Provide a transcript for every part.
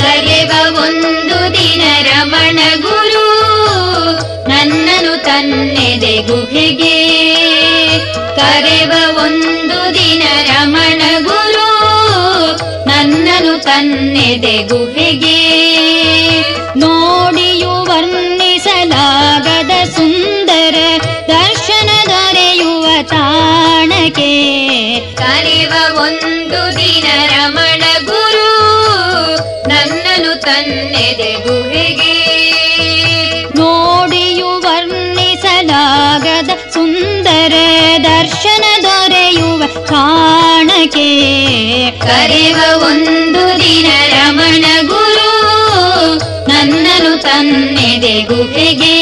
ಕರೆವ ಒಂದು ದಿನ ರಮಣ ಗುರು ನನ್ನನು ತನ್ನೆದೆ ಗುಹೆಗೆ ಕರೆವ ಒಂದು ದಿನ ರಮಣ ಗುರು ನನ್ನನು ತನ್ನೆದೆ ಗುಹೆಗೆ ನೋಡಿಯು ವರ್ಣಿಸಲಾಗದ ಸುಂದರ ದರ್ಶನ ದೊರೆಯುವ ತಾಣಕ್ಕೆ ಕರೆವ ಒಂದು ದಿನ ರಮಣ ಗುರು ನನ್ನನು ತನ್ನೆದೆ ಗುಹೆಗೆ ನೋಡಿಯು ವರ್ಣಿಸಲಾಗದ ಸುಂದರ ದರ್ಶನ ದೊರೆಯುವ ತಾಣಕ್ಕೆ ಕರೆವ ಒಂದು ದಿನ ರಮಣ ಗುರು ನನ್ನನು ತನ್ನೆದೆ ಗುಹೆಗೆ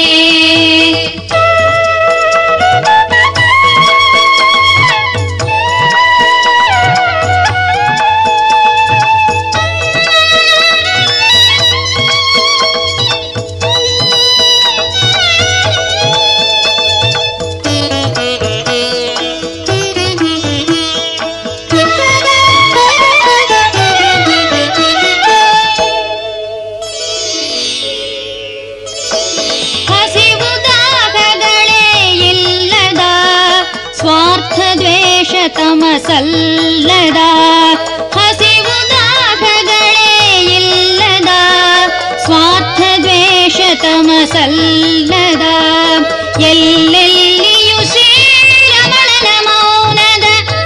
ಹಸಿವು ದಾಹಗಳೇ ಇಲ್ಲದ ಸ್ವಾರ್ಥ ದ್ವೇಷ ತಮಸಲ್ಲದ ಹಸಿವು ದಾಹಗಳೇ ಇಲ್ಲದ ಸ್ವಾರ್ಥ ದ್ವೇಷ ತಮಸಲ್ಲದ ಎಲ್ಲೆಲ್ಲಿಯೂ ಶ್ರೀರಮಣನ ಮೌನದ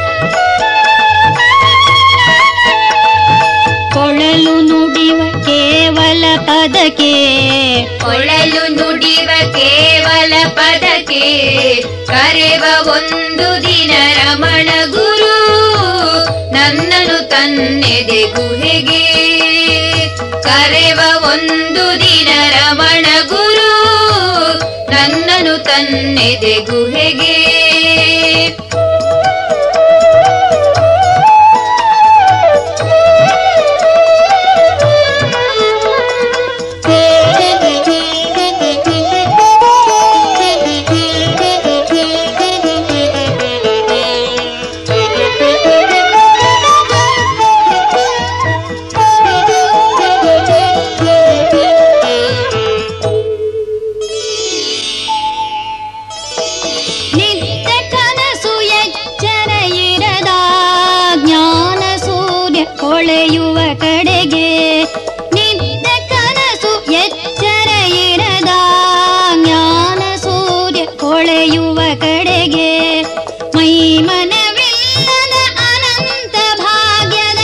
ಕೊಳಲು ನುಡಿವ ಕೇವಲ ಪದಕ್ಕೆ ಕೊಳಲು ನುಡಿವ ಕೇವಲ ಪದಕ್ಕೆ ಕರೆವ ಒಂದು ದಿನ ರಮಣ ಗುರು ನನ್ನನು ತನ್ನೆದೆ ಗುಹೆಗೆ ಕರೆವ ಒಂದು ದಿನ ರಮಣ ಗುರು ನನ್ನನು ತನ್ನೆದೆ ಗುಹೆಗೆ ನಿತ್ಯ ಕನಸು ಎಚ್ಚರ ಇರದ ಜ್ಞಾನ ಸೂರ್ಯ ಹೊಳೆಯುವ ಕಡೆಗೆ ನಿತ್ಯ ಕನಸು ಎಚ್ಚರ ಇರದ ಜ್ಞಾನ ಸೂರ್ಯ ಹೊಳೆಯುವ ಕಡೆಗೆ ಮೈ ಮನವಿಲ್ಲದ ಅನಂತ ಭಾಗ್ಯದ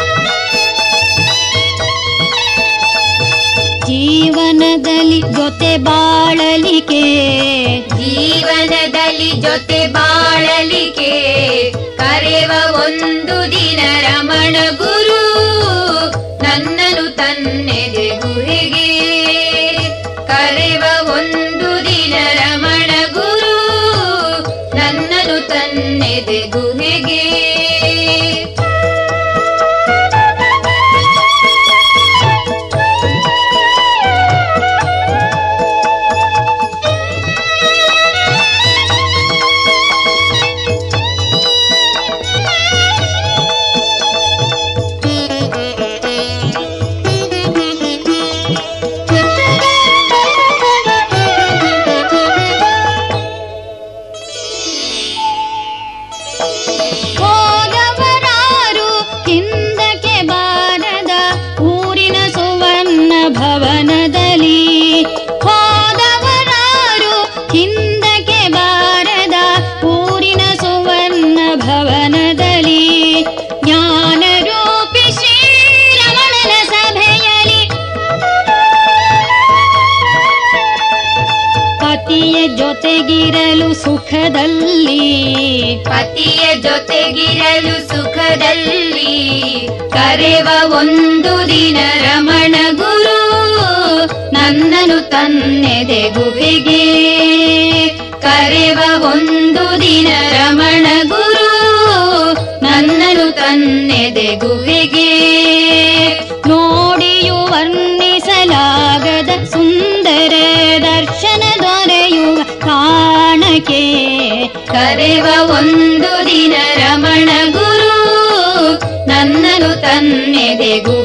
ಜೀವನದಲ್ಲಿ ಜೊತೆ ಬಾಳಲಿಕೆ ಜೀವನದಲ್ಲಿ ಜೊತೆ ಬಾಳಲಿಕೆ ಕರೆವ ಒಂದು ದಿನ ರಮಣ ಗುರು ನನ್ನನು ತನ್ನೆದೆ ಗುಹೆಗೆ ಕರೆವ ಒಂದು ದಿನ ರಮಣ ಗುರು ನನ್ನನು ತನ್ನೆದೆ ಗುಹೆಗೆ ಹೋದವರಾರು ಹಿಂದಕ್ಕೆ ಬಾರದ ಊರಿನ ಸುವರ್ಣ ಭವನದಲ್ಲಿ ಹೋದವರಾರು ಹಿಂದಕ್ಕೆ ಬಾರದ ಊರಿನ ಸುವರ್ಣ ಭವನದಲ್ಲಿ ಜ್ಞಾನರೂಪಿ ಶ್ರೀರಮಣನ ಸಭೆಯಲ್ಲಿ ಪತಿಯ ಜೊತೆಗಿರಲು ಸುಖದಲ್ಲಿ ಪತಿಯ ಜೊತೆಗಿರಲು ಸುಖದಲ್ಲಿ ಕರೆವ ಒಂದು ದಿನ ರಮಣ ಗುರು ನನ್ನನು ತನ್ನೆದೆ ಗುಹೆಗೆ ಕರೆವ ಒಂದು ದಿನ ರಮಣ ಗುರು ನನ್ನನು ತನ್ನೆದೆ ಗುಹೆಗೆ ನೋಡಿಯು ವರ್ಣಿಸಲಾಗದ ಸುಂದರ ದರ್ಶನ ದೊರೆಯುವ ಕಾಣಕೆ ಕರೆವ ಒಂದು ದಿನ ರಮಣ ಗುರು ನನ್ನನು ತನ್ನೆದೆ ಗುಹೆಗೆ